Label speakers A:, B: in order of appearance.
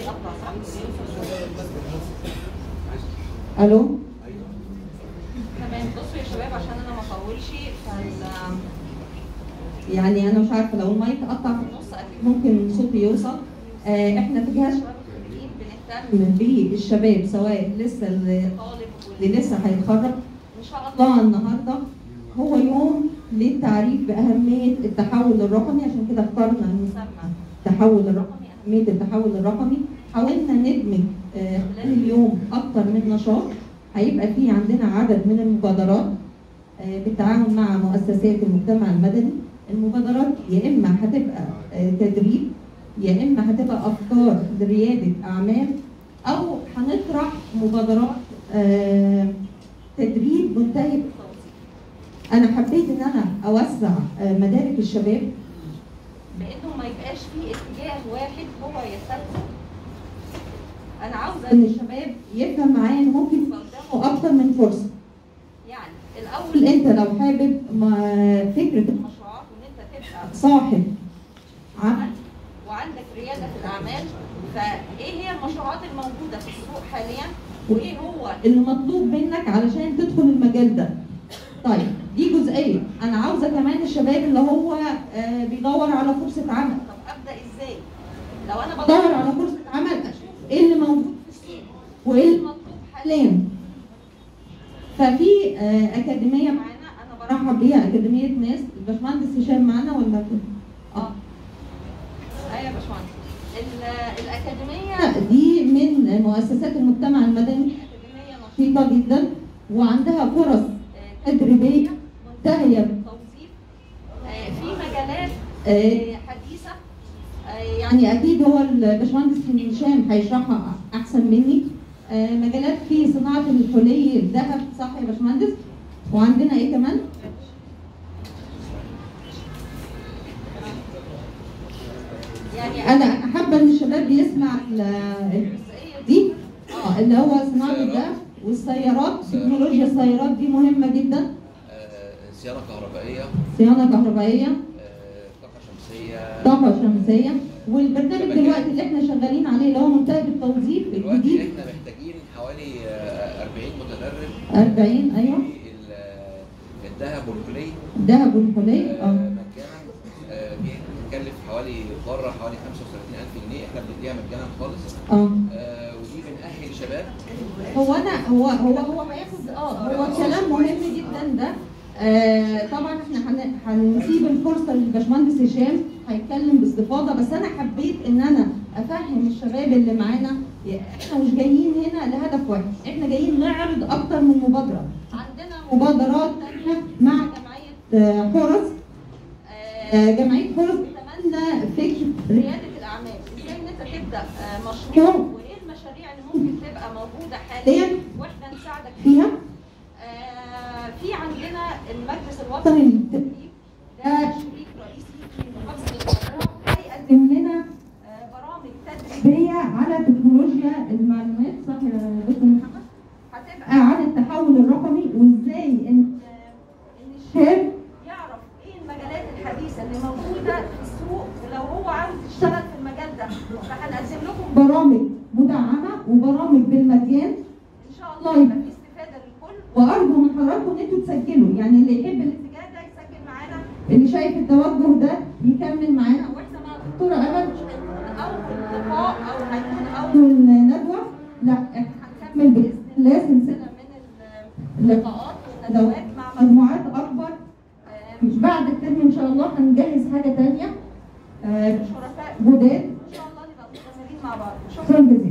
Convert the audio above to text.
A: بيقطع صح؟
B: الو
A: تمام بصوا يا شباب عشان انا ما اطولش فال
B: يعني انا مش عارفه لو المايك قطع في النص اكيد ممكن صوتي يوصل آه احنا في جهاز
A: الشباب الخريجين بنهتم
B: بالشباب سواء لسه اللي
A: بالطالب
B: اللي لسه هيتخرج
A: ان شاء الله
B: الله النهارده هو يوم للتعريف باهميه التحول الرقمي عشان كده اخترنا المسمى التحول الرقمي اهميه التحول الرقمي حاولنا ندمج آه، خلال اليوم اكتر من نشاط هيبقى في عندنا عدد من المبادرات آه، بالتعاون مع مؤسسات المجتمع المدني المبادرات يا اما هتبقى آه، تدريب يا اما هتبقى افكار لرياده اعمال او هنطرح مبادرات آه، تدريب منتهي بالتوظيف. انا حبيت ان انا اوسع آه، مدارك الشباب
A: بانه ما يبقاش في اتجاه واحد هو يستلزم انا عاوزه
B: ان الشباب يفهم معايا ان ممكن يبقى قدامه اكتر من فرصه
A: يعني الاول
B: قول انت لو حابب ما- فكره
A: المشروعات وان انت تبقى
B: صاحب عمل
A: وعندك رياده في الاعمال فايه هي المشروعات الموجوده في السوق حاليا وايه هو
B: اللي مطلوب منك علشان تدخل المجال ده طيب دي جزئيه انا عاوزه كمان الشباب اللي هو آه، بيدور على فرصه عمل
A: طب ابدا ازاي لو انا
B: بدور
A: بدور
B: على فرصه عمل اشوف ايه اللي موجود في السوق وايه اللي مطلوب حاليا ففي آه، اكاديميه معانا انا برحب بيها اكاديميه ناس الباشمهندس هشام معانا ولا اه
A: ايوه يا باشمهندس ال- الاكاديميه
B: دي من مؤسسات المجتمع المدني
A: اكاديميه نشيطه
B: نشيطه جدا وعندها فرص
A: آه،
B: تدريبيه منتهيه
A: توظيف آه، في مجالات
B: آه،
A: آه، حديثه آه، يعني
B: يعني اكيد هو الباشمهندس هشام هيشرحها احسن مني آه، مجالات في صناعه الحلي الذهب صح يا باشمهندس وعندنا ايه كمان
A: يعني
B: انا حابه ان الشباب يسمع ال-
A: الجزئيه
B: دي اه اللي هو صناعه الذهب والسيارات تكنولوجيا السيارات دي مهمه جدا
C: آه، صيانه كهربائيه
B: صيانه كهربائيه
C: آه، طاقه شمسيه
B: طاقه شمسيه والبرنامج دلوقتي اللي احنا شغالين عليه اللي هو منتهي بالتوظيف
C: دلوقتي
B: الجديد
C: احنا محتاجين حوالي آه، 40 متدرب
B: 40 ايوه
C: في ال- الذهب والكلي
B: ذهب والحلي
C: آه،
B: اه
C: مجانا آه، بتكلف حوالي بره حوالي 35000 جنيه احنا بنديها مجانا خالص
B: اه
C: آه، ودي بنأهل شباب
B: هو انا هو هو هو هياخد اه هو كلام مهم جدا ده آه طبعا احنا هن- هنسيب الفرصه للباشمهندس هشام هيتكلم باستفاضه بس انا حبيت ان انا افهم الشباب اللي معانا احنا مش جايين هنا لهدف واحد احنا جايين نعرض اكتر من مبادره عندنا مبادرات تانية مع جمعيه آه، حرس آه، جمعيه حرس بتتبنى فكره
A: رياده الاعمال ازاي ان انت تبدا آه، مشروع وايه المشاريع اللي ممكن تبقى موجوده حاليا
B: حاليا
A: واحنا نساعدك فيها
B: فيها
A: آه، في عندنا المجلس
B: وطني
A: الوطني
B: للتدريب
A: ده شريك رئيسي في محافظه القاهره
B: هيقدم لنا
A: آه، برامج تدريبيه
B: تدريبية على تكنولوجيا المعلومات صح يا دكتور محمد؟
A: هتبقى
B: عن التحول الرقمي وازاي ان
A: ان الشاب
B: الشاب
A: يعرف ايه المجالات الحديثه اللي موجوده في السوق ولو هو عاوز يشتغل في المجال ده فهنقدم لكم
B: برامج مدعمة وبرامج بالمجان
A: ان شاء الله يبقى في استفاده للكل
B: وارجو من حضراتكم ان انتوا تسجلوا يعني اللي يحب
A: الاتجاه ده يسجل معانا
B: اللي شايف التوجه ده يكمل معانا
A: واحنا مع
B: دكتورة امل
A: مش هيكون اول لقاء او هيكون اول
B: اول ندوة لا احنا هنكمل باذن الله سلسلة
A: سلسله من اللقاءات والندوات مع
B: مجموعات اكبر
A: آه،
B: بعد الترم ان شاء الله هنجهز حاجة تانية آه،
A: شركاء
B: جداد
A: ان شاء الله نبقى مستمرين مع بعض شكرا
B: شكرا جزيلا